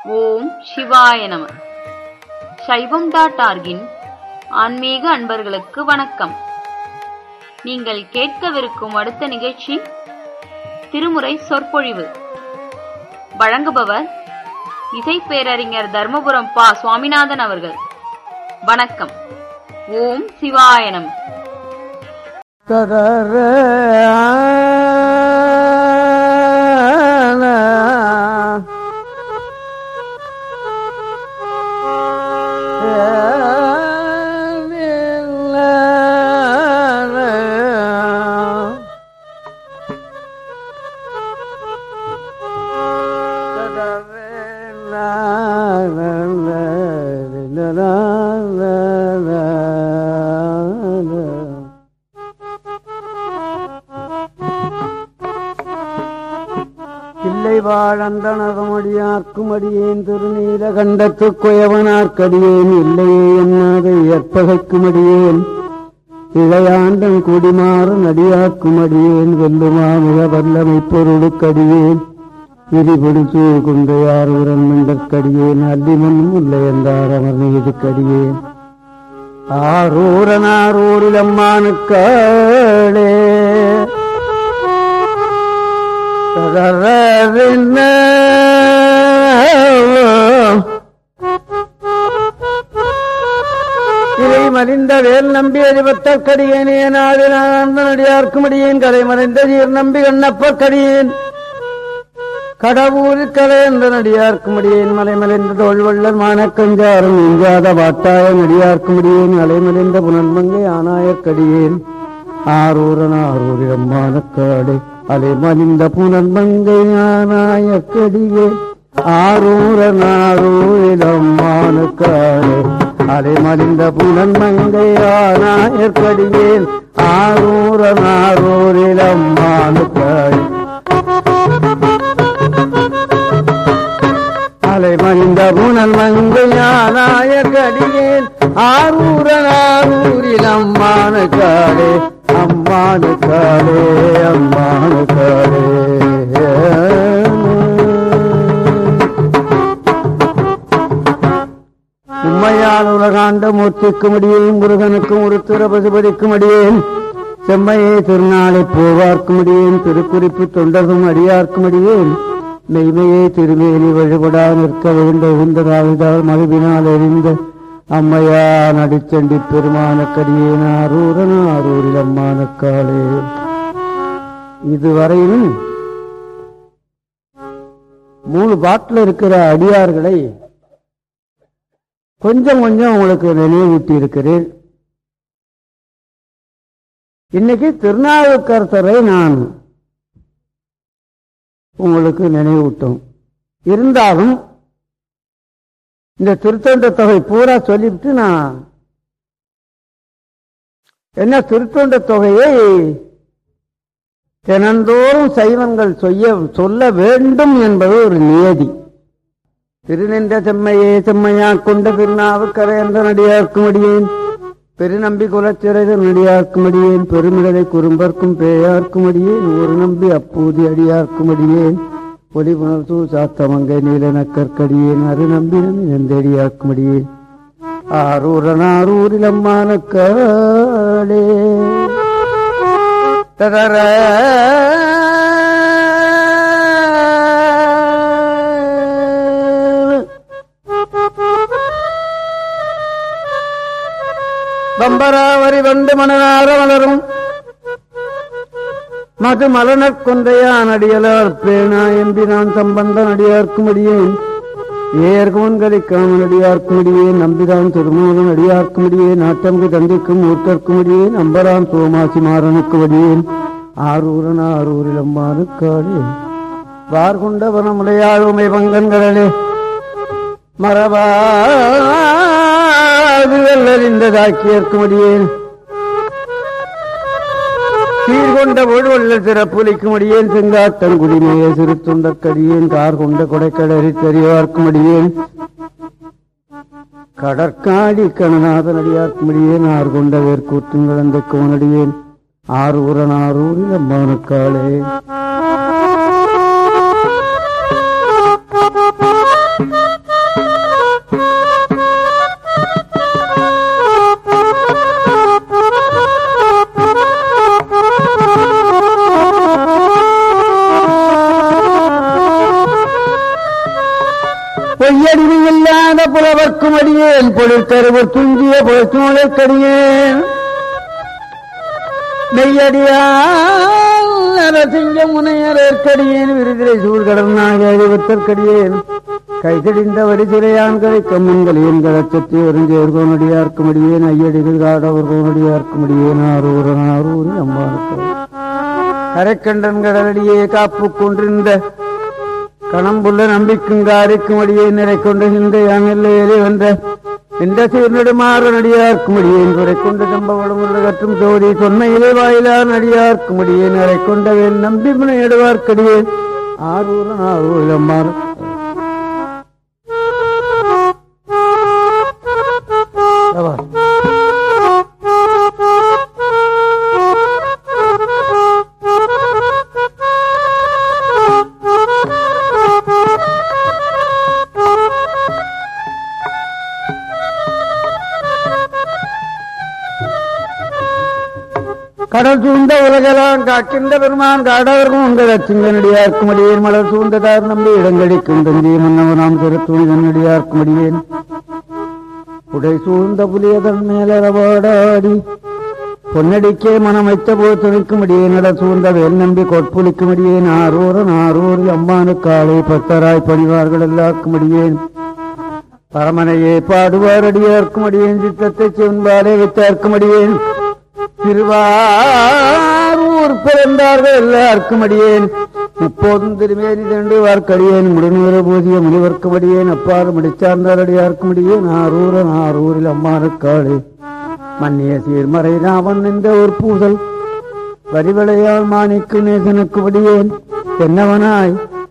ஓம் சிவாய நம சைவம் டாட் ஆர்கின் ஆன்மீக அன்பர்களுக்கு வணக்கம் நீங்கள் கேட்கவிருக்கும் அடுத்த நிகழ்ச்சி திருமுறை சொற்பொழிவு வழங்குபவர் இசை பேரறிஞர் தர்மபுரம் பா சுவாமிநாதன் அவர்கள் வணக்கம் ஓம் சிவாய நம ததர இல்லை வாழந்தனதமடியார்க்கும் அடியேன் திருநீல கண்டத்து குயவனார்க்கடியேன் இல்லையே என்னாத ஏற்பகைக்கும் அடியேன் இளையாண்டன் குடிமாறு நடியாக்கும் அடியேன் வெல்லுமா மிக வல்லமை பொருளுக்கடியேன் விரிபிடிச்சு குந்தையார் உரன் மிண்டற்கடியேன் அல்லிமன் முல்லை என்றார் அமர் நீதுக்கடியேன் ஆரூரனாரூரில் அம்மானுக்களே தகரவின்ன இதை மறிந்த வேல் நம்பி அறிவத்தற் கடியேனே நாடினார்க்கும் அடியேன் கதை மறைந்த சீர் நம்பி கண்ணப்பர் கடியேன் கடவுள் கலை என்ற நடிகார்க்கும் அடியேன் மலைமலைந்த தோல்வள்ளல் மானக்கஞ்சாரம் நெஞ்சாத வாட்டாய நடிகார்க்கும் அடியேன் அலைமலைந்த புனர்மங்கை ஆனாயக்கடியேன் ஆரூரன் ஆரூரிடம் மானக்காடு அலைமலிந்த புனர்மங்கை ஆனாயக்கடியே ஆரூரன் ஆரூரிடம் மானக்காடு அலைமலிந்த புனர்மங்கை ஆனாயக்கடியேன் ஆரூரன் ஆரூரிடம் மானக்காடு அலை மறிந்த புனல் மங்கையானாய கடியேன் ஆரூரன் ஆரூரில் அம்மான காடே அம்மான காடே அம்மான காடே உண்மையால் உலகாண்ட மூர்த்திக்கும் அடியேன் முருகனுக்கும் ஒரு திரபதிபதிக்கும் அடியேன் செம்மையே திருநாளை போவார்க்கும் அடியேன் திருக்குறிப்பு தொண்டரும் அடியார்க்கும் அடியேன் மெய்மையே திருமேனி வழிபடா நிற்க வேண்ட உந்தராவிதால் மகிழ்வினால் எறிந்த அம்மையா நடிச்சண்டி பெருமானக்கடியேன் ஆரூரன் ஆரூரில் அம்மானக்காலே இதுவரையிலும் மூணு பாட்டில் இருக்கிற அடியார்களை கொஞ்சம் கொஞ்சம் உங்களுக்கு நினைவூட்டி இருக்கிறேன் இன்னைக்கு திருநாவுக்கரசரை நான் உங்களுக்கு நினைவூட்டும் இருந்தாலும் இந்த திருத்தொண்ட தொகை பூரா சொல்லிவிட்டு நான் என்ன திருத்தொண்ட தொகையை தினந்தோறும் சைவங்கள் செய்ய சொல்ல வேண்டும் என்பது ஒரு நியதி திருநின்ற செம்மையே செம்மையா கொண்ட திருநாவுக்கரை என்ற நடிகார்க்கும் அடியேன் பெருநம்பி குலச்சிறைதர் நடிகார்க்கும் அடியேன் பெருமிடலை குறும்பர்க்கும் பேயார்க்கும் அடியேன் ஒரு நம்பி அப்பூதி அடியார்க்கும் அடியேன் ஒளிபுணர்சூ சாத்தமங்கை நீலனக்கற்கடியேன் அரு நம்பினம் எந்தடியார்க்கும் அடியேன் ஆரூரன் ஆரூரில் அம்மானக்காளே ததர பம்பராவரி வந்து மணனார மலரும் மது மலனற் கொன்றையான் அடியலார் பேனா எம்பி நான் சம்பந்தன் அடியார்க்கும் அடியேன் ஏர்கோன்களைக்காமன் அடியார்க்கும் அடியேன் நம்பிதான் திருமூலன் அடியார்க்கும் அடியேன் நாட்டம்கு தந்திக்கும் ஊட்டர்க்கும் அடியேன் அம்பரான் சோமாசி மாறனுக்கு அடியேன் ஆரூரன் ஆரூரில் அம்மானுக்காளே வார்கொண்ட வனமுலையாழுமை பங்கன்களே மரபாதிவல்லறிந்ததாக்கியர்க்கும் அடியேன் சீர்கொண்ட ஒழுவல்ல சிறப்புலிக்கும் அடியேன் செங்காத்தன் குடிமைய சிறு துண்டக்கடியேன் கார் கொண்ட கொடைக்கடறி தெரியவார்க்கும் அடியேன் கடற்காடி கணநாதன் அடியார்க்கும் அடியேன் ஆறு கொண்ட வேர்க்கூற்றும் கலந்த கோனடியேன் ஆரூரன் ஆரூரில் அம்மானுக்காளே பொய்யடிவு இல்லாத புலவர்க்கும் அடியேன் பொழிற்கருவு துஞ்சிய பொழுத்தோலைக்கடியேன் மெய்யடியால் நரசிங்க முனையரற்கடியேன் விருதிரை சூழ்கடல் நாகத்தற்கடியேன் கைதடிந்த வரிசிறையான் கிடைக்கும் மண்களின் கலச்சத்தை வருஞ்சேர்கோன் அடியார்க்கும் அடியேன் ஐயடிகள் காடவர்கோன் அடியார்க்கும் அடியேன் ஆரூரன் ஆரூரி அம்மானுக்கு கரைக்கண்டன் கடலடியே காப்பு கொன்றிருந்த கணம்புள்ள நம்பிக்கும் காரிக்கும் அடியே நிறை கொண்டு இந்த யானில்லை வென்ற இந்த சீர்நெடுமாறு நடிகார்க்கும் அடியேன் குறை கொண்டு சம்பவம் உள்ள கற்றும் சோதி சொன்மையிலே வாயிலார் நடிகார்க்கும் அடியேன் நிறை கொண்டவேன் நம்பி முனையிடுவார்க்கடியேன் ஆரூரன் ஆரூரில் அம்மாறு கடல் சூழ்ந்த உலகெல்லாம் காக்கின்ற பெருமான் காடவர்க்கும் உங்கள் அச்சிங்கனடியார்க்கும் அடியேன் மலர் சூழ்ந்ததார் நம்பி இடங்கடிக்கும் தந்தி மன்னவனாம் சிறத்துணிதனடியார்க்கும் அடியேன் உடை சூழ்ந்த புலியதன் மேலரவாடாடி பொன்னடிக்கே மனம் வைத்த போது துணிக்கும் அடியே நட சூழ்ந்த வேல் நம்பி கொட்புலிக்கும் அடியேன் ஆரூரன் ஆரூரில் அம்மானுக்காலை பத்தராய் பணிவார்கள் எல்லாருக்கும் அடியேன் பரமனையே பாடுவார் அடியார்க்கும் அடியேன் சித்தத்தை சிவன்பாலே வைத்தார்க்கும் அடியேன் திருவாரூர் பிறந்தார்கள் எல்லாருக்கும் அடியேன் இப்போதும் திருமேனி தண்டு வார்க்கடியேன் முடுநூறு பூஜ்ய முனிவர்க்கும் அடியேன் அப்பாறு முடிச்சார்ந்தார் அடியார்க்கும் அடியேன் ஆரூரன் ஆரூரில் அம்மானுக்காளே மன்னிய சீர்மறை ராவன் என்ற ஒரு பூசல் வரிவளையால் மாணிக்கு நேசனுக்கு அடியேன் என்னவனாய்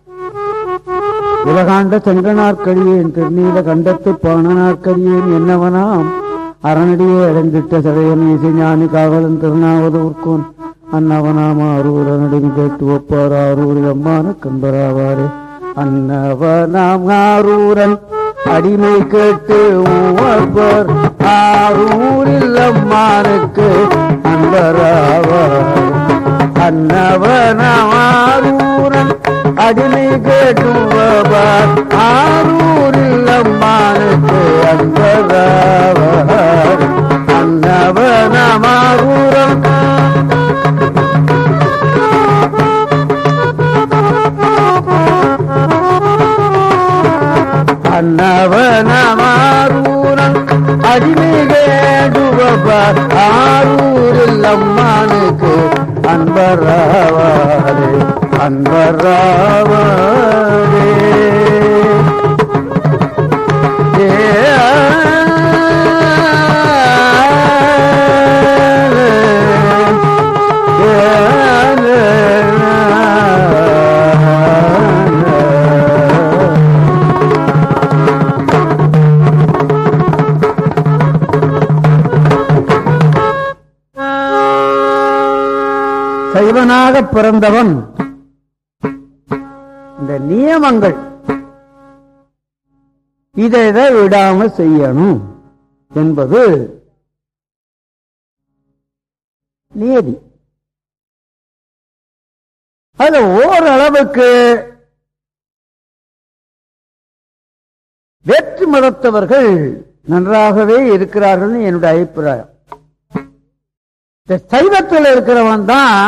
உலகாண்ட செங்கனார்க்கடியேன் திருநீல கண்டத்து பாணனார்க்கடியேன் என்னவனாம் அரணடியே அடைந்திட்ட சடையன் இசை ஞானி காவலன் திருநாவது உற்கோன் அன்னவனாம் ஆரூரனடின் கேட்டு ஒப்பார் ஆரூரில் அம்மான கண்பராவாரே அன்னவனாம் ஆரூரன் அடிமை கேட்டு ஒப்பார் ஆரூரில் அம்மானுக்கு அன்பராவார் அன்னவனாம் ஆரூரன் அடிமை கேட்டுவார் ஆரூரில் அம்மானுக்கு அன்பராவார் அன்னவனமாரூரம் அன்னவனமாரூரம் அடிமை கேட்டுவார் ஆரூரில் அம்மானுக்கு அன்பராவாரே அன்பராவாரே சைவனாக பிறந்தவன் இந்த நியமங்கள் இதை இதை விடாம செய்யணும் என்பது நியதி அதுல ஓரளவுக்கு வேற்று மதத்தவர்கள் நன்றாகவே இருக்கிறார்கள் என்னுடைய அபிப்பிராயம் இந்த சைவத்தில் இருக்கிறவன் தான்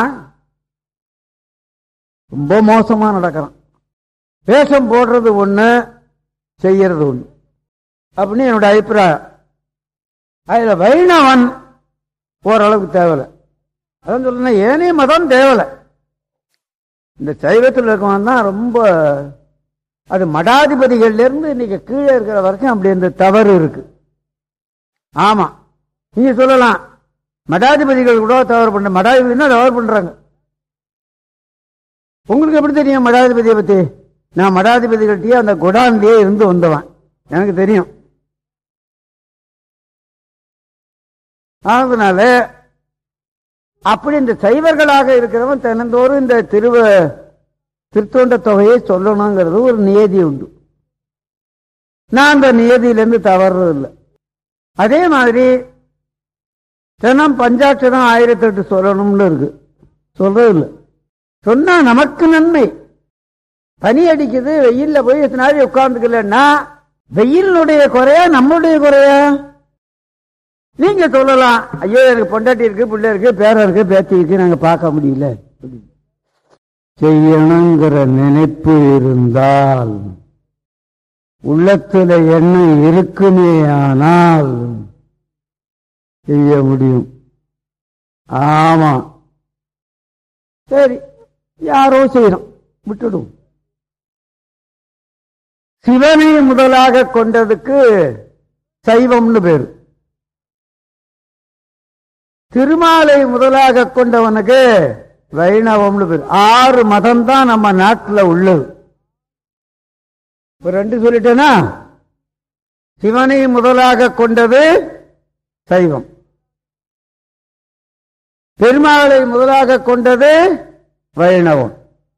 ரொம்ப மோசமா நடக்கிறான் வேஷம் போடுறது ஒண்ணு செய்யறது ஒண்ணு அப்படின்னு என்னோட அபிப்பிராயம் அதுல வைணவன் ஓரளவுக்கு தேவலை அதான் சொல்றேன் ஏனே மதம் தேவலை இந்த சைவத்தில் இருக்கவன் தான் ரொம்ப அது மடாதிபதிகள்ல இருந்து இன்னைக்கு கீழே இருக்கிற வரைக்கும் அப்படி இந்த தவறு இருக்கு ஆமா நீங்க சொல்லலாம் மடாதிபதிகள் கூட தவறு பண்ண மடாதிபதினா தவறு பண்றாங்க உங்களுக்கு எப்படி தெரியும் மடாதிபதியை பத்தி நான் மடாதிபதிகள்கிட்டயே அந்த குடான்லயே இருந்து வந்தவன் எனக்கு தெரியும் அதனால அப்படி இந்த சைவர்களாக இருக்கிறவன் தினந்தோறும் இந்த திருவ திருத்தொண்ட தொகையை சொல்லணுங்கிறது ஒரு நியதி உண்டு நான் அந்த நியதியிலிருந்து தவறுறது இல்லை அதே மாதிரி தினம் பஞ்சாட்சரம் ஆயிரத்தி எட்டு சொல்லணும்னு இருக்கு சொல்றது இல்லை சொன்னா நமக்கு நன்மை பனி அடிக்குது வெயில்ல போய் எத்தனை நாள் உட்கார்ந்துக்கலன்னா வெயிலினுடைய குறையா நம்மளுடைய குறையா நீங்க சொல்லலாம் ஐயோ எனக்கு பொண்டாட்டி இருக்கு பிள்ளை இருக்கு பேர இருக்கு பேத்தி இருக்கு நாங்க பார்க்க முடியல செய்யணுங்கிற நினைப்பு இருந்தால் உள்ளத்துல எண்ணம் இருக்குமே ஆனால் செய்ய முடியும் ஆமா சரி யாரோ செய்யறோம் விட்டுடும் சிவனை முதலாக கொண்டதுக்கு சைவம்னு பேரு திருமாலை முதலாக கொண்டவனுக்கு வைணவம்னு பேரு ஆறு மதம் தான் நம்ம நாட்டுல உள்ளது இப்ப ரெண்டு சொல்லிட்டேனா சிவனை முதலாக கொண்டது சைவம் பெருமாளை முதலாக கொண்டது வைணவம்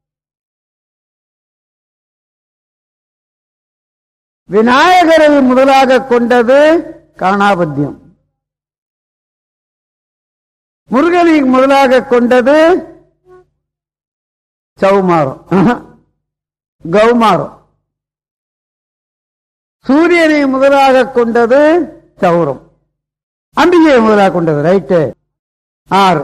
விநாயகரை முதலாக கொண்டது காணாபத்தியம் முருகனை முதலாக கொண்டது சௌமாரம் ஆஹா. கௌமாரம் சூரியனை முதலாக கொண்டது சௌரம் அம்பிகையை முதலாக கொண்டது ரைட்டு ஆறு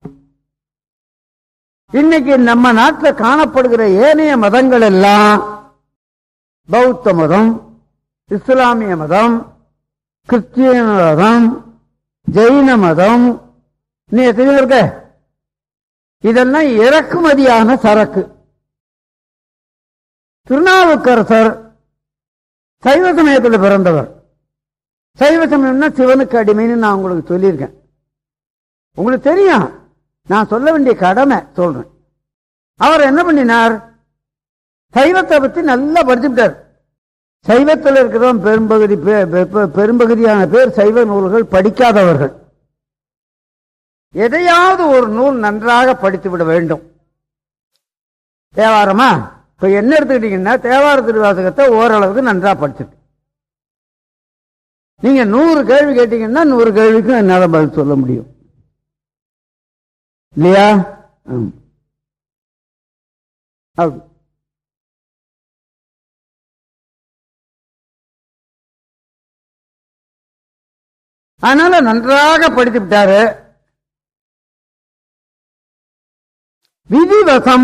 இன்னைக்கு நம்ம நாட்டில் காணப்படுகிற ஏனைய மதங்கள் எல்லாம் பௌத்த மதம் இஸ்லாமிய மதம் கிறிஸ்டியன் மதம் ஜெயின மதம் நீ எத்தனை இருக்க இதெல்லாம் இறக்குமதியான சரக்கு திருநாவுக்கரசர் சைவ சமயத்தில் பிறந்தவர் சைவ சமயம்னா சிவனுக்கு அடிமைன்னு நான் உங்களுக்கு சொல்லியிருக்கேன் உங்களுக்கு தெரியும் நான் சொல்ல வேண்டிய கடமை சொல்றேன் அவர் என்ன பண்ணினார் சைவத்தை பத்தி நல்லா படிச்சுட்டார் சைவத்தில் இருக்கிறவன் பெரும்பகுதி பே- பெ- பெரும்பகுதியான பேர் சைவ நூல்கள் படிக்காதவர்கள் எதையாவது ஒரு நூல் நன்றாக படித்து விட வேண்டும் தேவாரமா இப்ப என்ன எடுத்துக்கிட்டீங்கன்னா தேவார திருவாசகத்தை ஓரளவுக்கு நன்றா படிச்சிருக்கு நீங்க நூறு கேள்வி கேட்டீங்கன்னா நூறு கேள்விக்கும் என்னால பதில் சொல்ல முடியும் இல்லையா ஆம். அப்படி. அதனால நன்றாக படித்து விட்டாரு விதிவசம்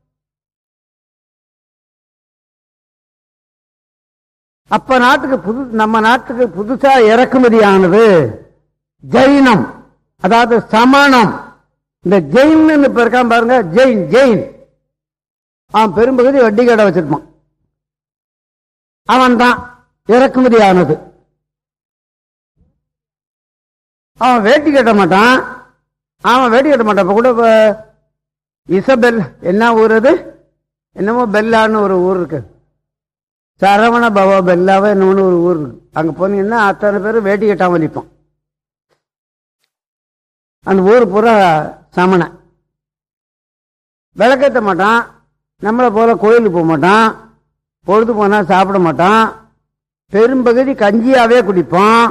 அப்ப நாட்டுக்கு புது நம்ம நாட்டுக்கு புதுசா இறக்குமதியானது ஜெயினம் அதாவது சமணம் இந்த ஜெயின் இப்ப இருக்கான் பாருங்க ஜெயின் ஜெயின் அவன் பெரும்பகுதி வட்டி கடை வச்சிருப்பான் அவன் தான் இறக்குமதி ஆனது அவன் வேட்டி கட்ட மாட்டான் அவன் வேட்டி கட்ட மாட்டான் இப்ப கூட இப்ப இசபெல் என்ன ஊர் அது என்னமோ பெல்லான்னு ஒரு ஊர் இருக்கு சரவண பவ பெல்லாவோ என்னமோன்னு ஒரு ஊர் இருக்கு அங்க போனீங்கன்னா அத்தனை பேரும் வேட்டி கட்டாம நிற்பான் அந்த ஊர் பூரா சமண விளக்கேற்ற மாட்டான் நம்மளை போல கோயிலுக்கு போக மாட்டான் பொழுது போனா சாப்பிட மாட்டான் பெரும்பகுதி கஞ்சியாவே குடிப்பான்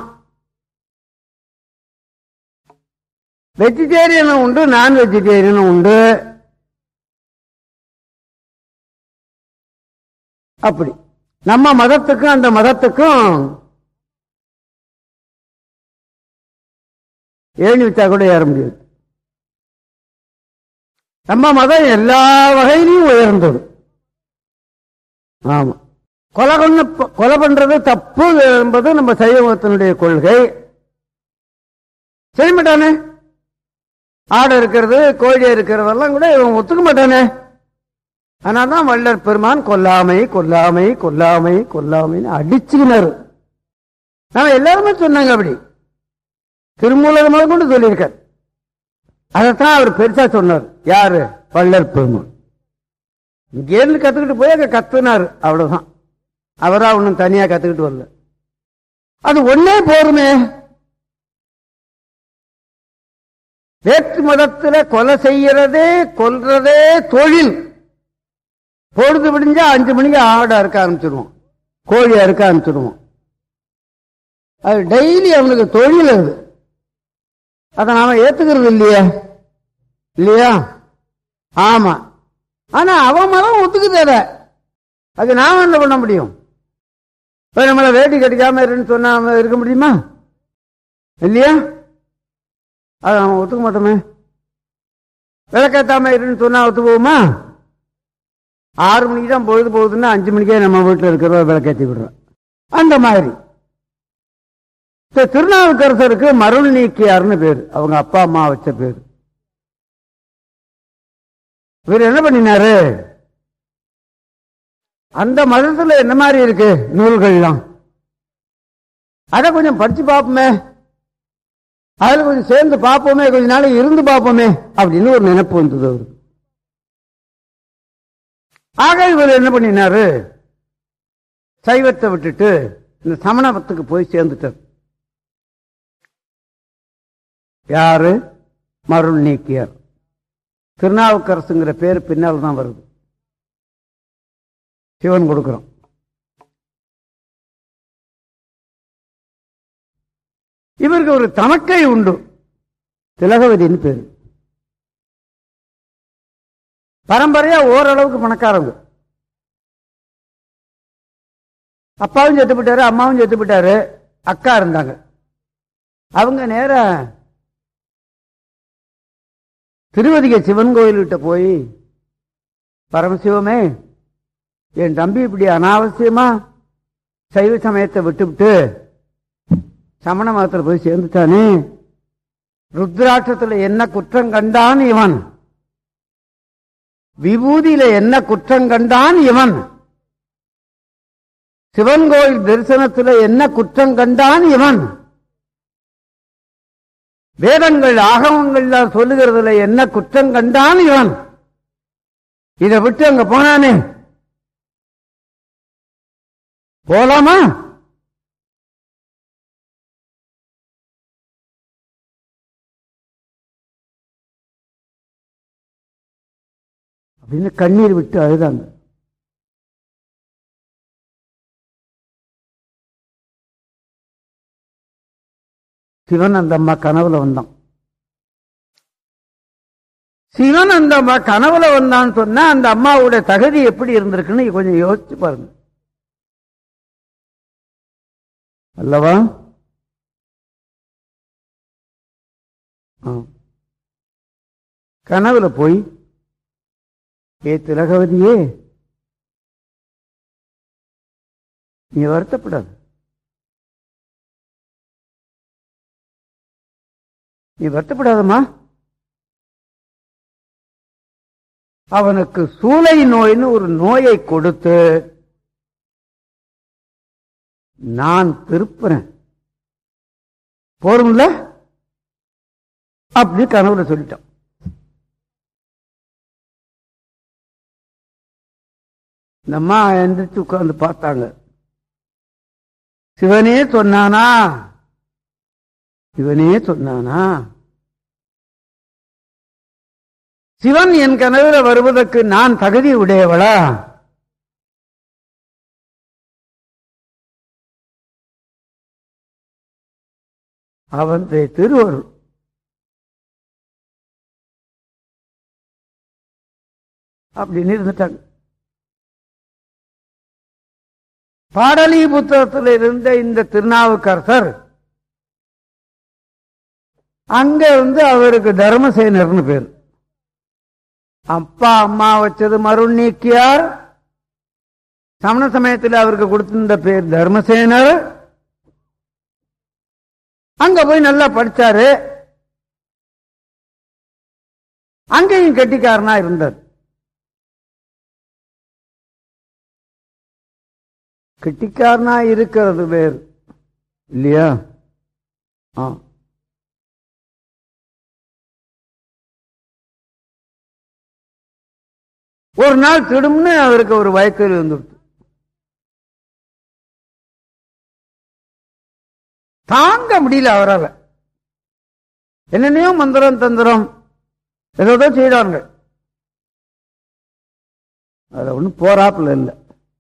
வெஜிடேரியனும் உண்டு நான் வெஜிடேரியனும் உண்டு அப்படி நம்ம மதத்துக்கும் அந்த மதத்துக்கும் ஏணி வச்சா கூட ஏற முடியாது நம்ம மதம் எல்லா வகையிலையும் உயர்ந்தது ஆமா கொலை கொண்டு கொலை பண்றது தப்பு என்பது நம்ம சைவ மதத்தினுடைய கொள்கை செய்ய மாட்டானே ஆடு இருக்கிறது கோழி இருக்கிறதெல்லாம் கூட இவன் ஒத்துக்க மாட்டானே அதனால்தான் வள்ளல் பெருமான் கொல்லாமை கொல்லாமை கொல்லாமை கொல்லாமைன்னு அடிச்சுக்கினாரு நாம எல்லாருமே சொன்னாங்க அப்படி திருமூலர் முதல் கொண்டு சொல்லியிருக்கார் அதைத்தான் அவர் பெருசா சொன்னார் யாரு வள்ளல் பெருமான் இங்கேருந்து கத்துக்கிட்டு போய் அங்க கத்துனாரு அவ்வளவுதான் அவரா ஒன்னும் தனியா கத்துக்கிட்டு வரல அது ஒன்னே போருமே வேற்று மதத்துல கொலை செய்யறதே கொல்றதே தொழில் பொழுது விடிஞ்சா அஞ்சு மணிக்கு ஆடை அறுக்க ஆரம்பிச்சிருவோம் கோழி அறுக்க ஆரம்பிச்சிருவோம் அது டெய்லி அவனுக்கு தொழில் அது அதை நாம ஏத்துக்கிறது இல்லையா இல்லையா ஆமா ஆனா அவன் மதம் ஒத்துக்குது அதை அது நாம என்ன பண்ண முடியும் இப்ப நம்மள வேட்டி கட்டிக்காம இருன்னு சொன்னா அவன் இருக்க முடியுமா இல்லையா அது அவன் ஒத்துக்க மாட்டோமே விளக்கேத்தாம இருன்னு சொன்னா ஒத்து போகுமா ஆறு மணிக்கு தான் பொழுது போகுதுன்னா அஞ்சு மணிக்கே நம்ம வீட்டில் இருக்கிற விளக்கேற்றி விடுறோம் அந்த மாதிரி இப்ப திருநாவுக்கரசருக்கு மருள் நீக்கியார்னு பேர் அவங்க அப்பா அம்மா வச்ச பேர் இவர் என்ன பண்ணினாரு அந்த மதத்துல என்ன மாதிரி இருக்கு நூல்கள்லாம் அத கொஞ்சம் படிச்சு பார்ப்போமே அதுல கொஞ்சம் சேர்ந்து பார்ப்போமே கொஞ்ச நாள் இருந்து பார்ப்போமே அப்படின்னு ஒரு நினைப்பு வந்தது அவருக்கு ஆக இவர் என்ன பண்ணினாரு சைவத்தை விட்டுட்டு இந்த சமணபத்துக்கு போய் சேர்ந்துட்டார் யாரு மருள் நீக்கியார் திருநாவுக்கரசுங்கிற பேர் பின்னால் தான் வருது சிவன் கொடுக்கிறோம் இவருக்கு ஒரு தமக்கை உண்டு திலகவதின்னு பேரு பரம்பரையா ஓரளவுக்கு பணக்காரங்க அப்பாவும் செத்து போயிட்டாரு அம்மாவும் செத்து போயிட்டாரு அக்கா இருந்தாங்க அவங்க நேர திருவதிகை சிவன் கோயில்கிட்ட போய் பரமசிவமே என் தம்பி இப்படி அனாவசியமா சைவ சமயத்தை விட்டுவிட்டு சமண மதத்தில் போய் சேர்ந்துட்டானே ருத்ராட்சத்துல என்ன குற்றம் கண்டான் இவன் விபூதியில என்ன குற்றம் கண்டான் இவன் சிவன் கோயில் தரிசனத்துல என்ன குற்றம் கண்டான் இவன் வேதங்கள் ஆகமங்கள் சொல்லுகிறதுல என்ன குற்றம் கண்டான் இவன் இதை விட்டு அங்க போனானே போலாமா அப்படின்னு கண்ணீர் விட்டு அழுதாங்க சிவன் அந்த அம்மா கனவுல வந்தான் சிவன் அந்த அம்மா கனவுல வந்தான்னு சொன்னா அந்த அம்மாவுடைய தகுதி எப்படி இருந்திருக்குன்னு கொஞ்சம் யோசிச்சு பாருங்க அல்லவா ஆ. கனவுல போய் ஏ திலகவதியே நீ வருத்தப்படாது நீ வருத்தப்படாதம்மா அவனுக்கு சூளை நோய்னு ஒரு நோயை கொடுத்து நான் திருப்புறேன் போரும்ல அப்படி கனவுல சொல்லிட்டான் இந்த அம்மா எந்திரிச்சு உட்கார்ந்து பார்த்தாங்க சிவனே சொன்னானா சிவனே சொன்னானா சிவன் என் கனவுல வருவதற்கு நான் தகுதி உடையவளா அவன் திருவருள் அப்படின்னு இருந்துட்டாங்க பாடலி புத்தகத்தில் இருந்த இந்த திருநாவுக்கரசர் அங்க இருந்து அவருக்கு தர்மசேனர்னு பேர் அப்பா அம்மா வச்சது மருள் நீக்கியார் சமண சமயத்தில் அவருக்கு கொடுத்திருந்த பேர் தர்மசேனர் அங்க போய் நல்லா படிச்சாரு அங்கேயும் கெட்டிக்காரனா இருந்தார் கெட்டிக்காரனா இருக்கிறது வேறு இல்லையா ஆ ஒரு நாள் திடும்னு அவருக்கு ஒரு வயக்கல் வந்துடுச்சு தாங்க முடியல அவரால் என்னென்னையோ மந்திரம் தந்திரம் ஏதோ செய்யறாங்க அதுல ஒன்றும் போராப்புல இல்லை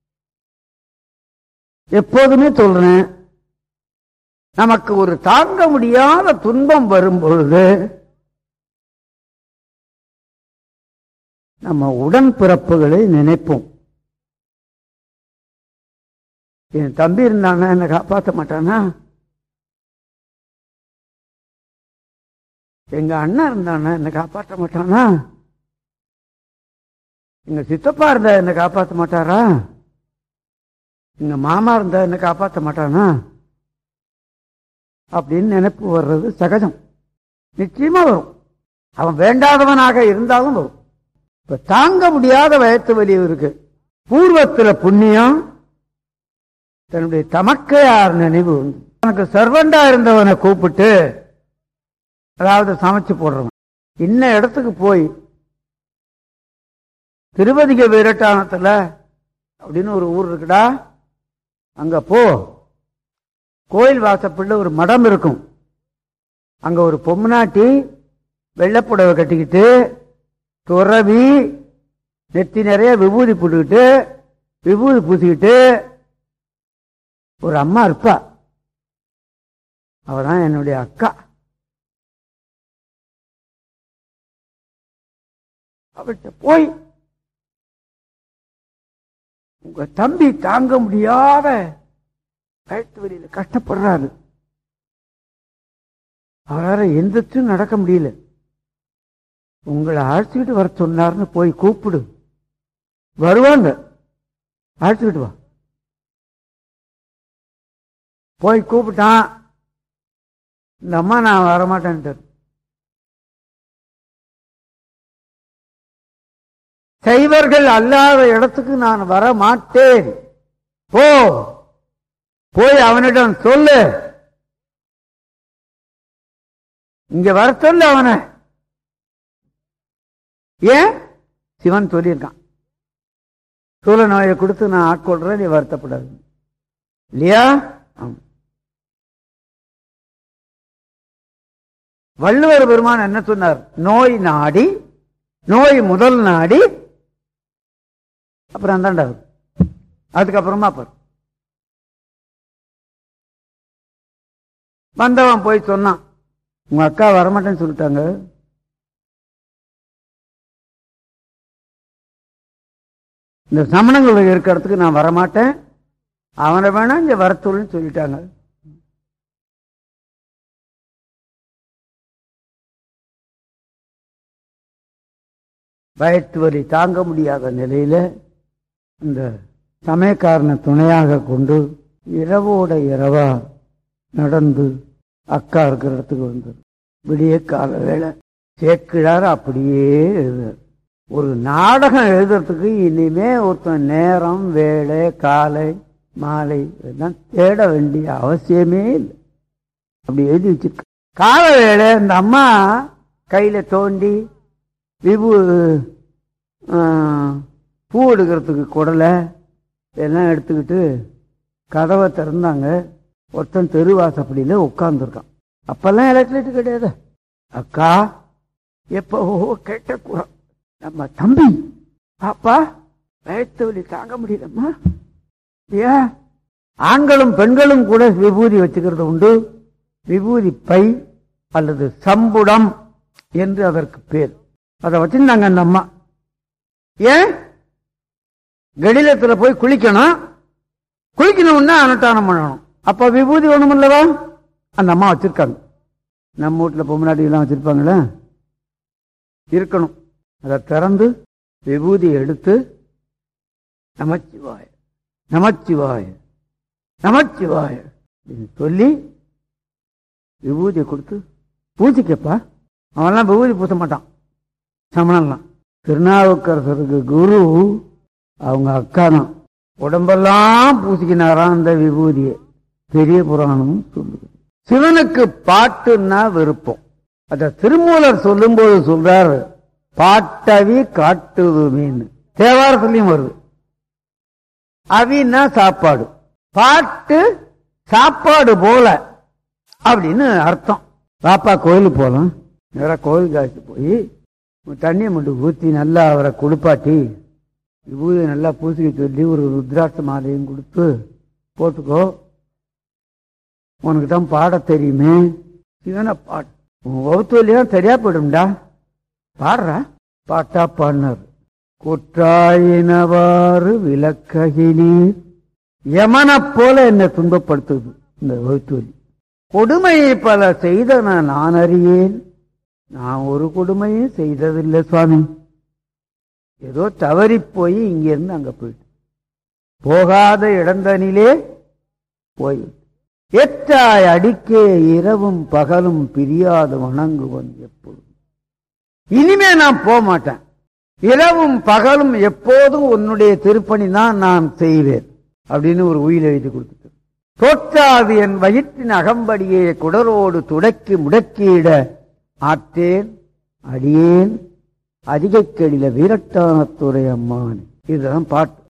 எப்போதுமே சொல்றேன் நமக்கு ஒரு தாங்க முடியாத துன்பம் வரும் பொழுது நம்ம உடன்பிறப்புகளை நினைப்போம் என் தம்பி இருந்தானா என்னை காப்பாற்ற மாட்டானா எங்க அண்ணன் இருந்தானா என்னை காப்பாற்ற மாட்டானா எங்க சித்தப்பா இருந்தா என்னை காப்பாற்ற மாட்டாரா எங்க மாமா இருந்தா என்னை காப்பாற்ற மாட்டானா அப்படின்னு நினைப்பு வர்றது சகஜம் நிச்சயமா வரும் அவன் வேண்டாதவனாக இருந்தாலும் வரும் இப்ப தாங்க முடியாத வயத்து வலி இருக்கு பூர்வத்துல புண்ணியம் தன்னுடைய தமக்கையார் நினைவு உண்டு தனக்கு சர்வண்டா இருந்தவனை கூப்பிட்டு அதாவது சமைச்சு போடுறவன் இன்ன இடத்துக்கு போய் திருவதிக வீரட்டானத்துல அப்படின்னு ஒரு ஊர் இருக்குடா அங்க போ கோயில் வாசப்பள்ள ஒரு மடம் இருக்கும் அங்க ஒரு பொம்னாட்டி வெள்ளைப்புடவை கட்டிக்கிட்டு துறவி நெத்தி நிறைய விபூதி போட்டுக்கிட்டு விபூதி பூசிக்கிட்டு ஒரு அம்மா இருப்பா அவதான் என்னுடைய அக்கா அவர்கிட்ட போய் உங்க தம்பி தாங்க முடியாத கழுத்து வழியில கஷ்டப்படுறாரு அவரால் எந்திரிச்சும் நடக்க முடியல உங்களை அழைச்சிக்கிட்டு வர சொன்னார்னு போய் கூப்பிடு வருவாங்க அழைச்சிக்கிட்டு வா போய் கூப்பிட்டான் இந்த அம்மா நான் வரமாட்டேன்ட்டு சைவர்கள் அல்லாத இடத்துக்கு நான் வர மாட்டேன் போ போய் அவனிடம் சொல்லு இங்க வர சொல்லு அவனை ஏன் சிவன் சொல்லியிருக்கான் சூழ நோயை கொடுத்து நான் ஆட்கொள்றேன் நீ வருத்தப்படாது இல்லையா ஆமா. வள்ளுவர் பெருமான் என்ன சொன்னார் நோய் நாடி நோய் முதல் நாடி அப்புறம் அந்தாண்டா வரும். அதுக்கப்புறமா பாரு வந்தவன் போய் சொன்னான் உங்க அக்கா வரமாட்டேன்னு சொல்லிட்டாங்க இந்த சமணங்கள் இருக்கிற இடத்துக்கு நான் வரமாட்டேன் அவனை வேணா இங்க வரத்துள்னு சொல்லிட்டாங்க வயிற்று வலி தாங்க முடியாத நிலையில இந்த சமயக்காரனை துணையாக கொண்டு இரவோட இரவா நடந்து அக்கா இருக்கிற இடத்துக்கு வந்தது விடிய கால வேளை சேக்கிழார் அப்படியே எழுதுறார் ஒரு நாடகம் எழுதுறதுக்கு இனிமே ஒருத்தன் நேரம் வேலை காலை மாலை இதெல்லாம் தேட வேண்டிய அவசியமே இல்லை அப்படி எழுதி வச்சிருக்க கால வேளை இந்த அம்மா கையில தோண்டி விபு ஆ, பூ எடுக்கிறதுக்கு குடலை எல்லாம் எடுத்துக்கிட்டு கதவை திறந்தாங்க ஒருத்தன் தெருவாசப்படியில உட்கார்ந்துருக்கான் அப்பெல்லாம் எலக்ட்ரிக் கிடையாது அக்கா எப்போ கேட்ட குரல் நம்ம தம்பி பாப்பா வயத்து வலி தாங்க முடியலம்மா ஏன் ஆண்களும் பெண்களும் கூட விபூதி வச்சுக்கிறது உண்டு விபூதி பை அல்லது சம்புடம் என்று அதற்கு பேர் அதை வச்சிருந்தாங்க அந்த அம்மா ஏன் கடிலத்துல போய் குளிக்கணும் குளிக்கணும்னா அனுஷ்டானம் பண்ணணும் அப்ப விபூதி ஒண்ணும் இல்லவா அந்த அம்மா வச்சிருக்காங்க நம்ம வீட்டுல பொம்மநாட்டி எல்லாம் வச்சிருப்பாங்களே இருக்கணும் அதை திறந்து விபூதி எடுத்து நமச்சிவாய நமச்சிவாய நமச்சிவாய அப்படின்னு சொல்லி விபூதியை கொடுத்து பூஜைக்கப்பா அவன்லாம் விபூதி பூச மாட்டான் சமணம்லாம் திருநாவுக்கரசருக்கு குரு அவங்க அக்கா தான் உடம்பெல்லாம் பூசிக்கினாராம் அந்த விபூதியை பெரிய புராணம் சொல்லுது சிவனுக்கு பாட்டுன்னா விருப்பம் அத திருமூலர் சொல்லும்போது சொல்றாரு பாட்டவி காட்டுதுமேன்னு தேவாரத்துலயும் வருது அவின்னா சாப்பாடு பாட்டு சாப்பாடு போல அப்படின்னு அர்த்தம் பாப்பா கோயிலுக்கு போலாம் நேரா கோயில் காய்ச்சி போய் தண்ணியை மட்டும் ஊற்றி நல்லா அவரை குளிப்பாட்டி விபூதி நல்லா பூசிக்க சொல்லி ஒரு ருத்ராட்ச மாலையும் கொடுத்து போட்டுக்கோ உனக்கு தான் பாட தெரியுமே சிவனை பாடு உன் வகுத்துவலியும் தெரியா போயிடும்டா பாடுறா பாட்டா பாடினார் குற்றாயினவாறு விளக்ககினீர் யமனைப் போல என்னை துன்பப்படுத்துது இந்த வகுத்து வலி கொடுமை பல செய்தன நான் அறியேன் நான் ஒரு கொடுமையும் செய்ததில்லை சுவாமி ஏதோ தவறி போய் இங்கிருந்து அங்க போயிட்டு போகாத இடந்தனிலே போய் எட்டாய் அடிக்கே இரவும் பகலும் பிரியாத வணங்குவன் எப்பொழுதும் இனிமே நான் போக மாட்டேன் இரவும் பகலும் எப்போதும் உன்னுடைய திருப்பணி தான் நான் செய்வேன் அப்படின்னு ஒரு உயில் எழுதி கொடுத்துட்டு தோற்றாது என் வயிற்றின் அகம்படியே குடரோடு துடக்கி முடக்கியிட ஆற்றேன் அடியேன் அதிகக்கெடில வீரட்டானத்துறை அம்மான் இதுதான் பாட்டு